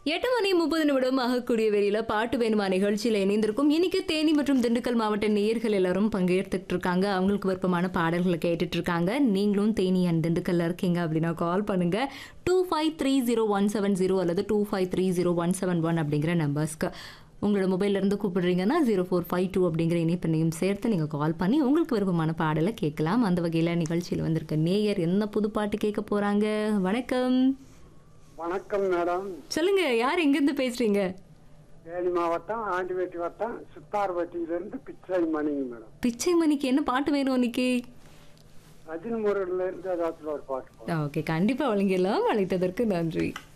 எட்டு மணி முப்பது நிமிடம் ஆகக்கூடிய வெளியில பாட்டு வேணுமா நிகழ்ச்சியில் இணைந்திருக்கும் இன்னைக்கு தேனி மற்றும் திண்டுக்கல் மாவட்ட நேயர்கள் எல்லாரும் பங்கேற்றுட்டு இருக்காங்க அவங்களுக்கு விருப்பமான பாடல்களை கேட்டுட்டு இருக்காங்க நீங்களும் தேனி அண்ட் திண்டுக்கல்ல இருக்கீங்க அப்படின்னா கால் பண்ணுங்க two five three zero one seven zero அல்லது two five three zero one seven one அப்படிங்கிற நம்பர்ஸ்க்கு உங்களோட மொபைல்ல இருந்து கூப்பிடுறீங்கன்னா ஜீரோ ஃபோர் ஃபைவ் டூ அப்படிங்கிற இணைப்பெண்ணையும் சேர்த்து நீங்கள் கால் பண்ணி உங்களுக்கு விருப்பமான பாடலை கேட்கலாம் அந்த வகையில் நிகழ்ச்சியில் வந்திருக்க நேயர் என்ன புது பாட்டு கேட்க போறாங்க வணக்கம் வணக்கம் மேடம் சொல்லுங்க யார் எங்கேருந்து பேசுறீங்க தேனி மாவட்டம் ஆண்டிவேட்டி வட்டம் சித்தார்பட்டியிலிருந்து பிச்சை மணிங்க மேடம் பிச்சை மணிக்கு என்ன பாட்டு வேணும் இன்னைக்கு ரஜினி முருகன்ல இருந்து ஏதாச்சும் ஒரு பாட்டு போடுங்க. ஓகே கண்டிப்பா வழங்கிடலாம் அழைத்ததற்கு நன்றி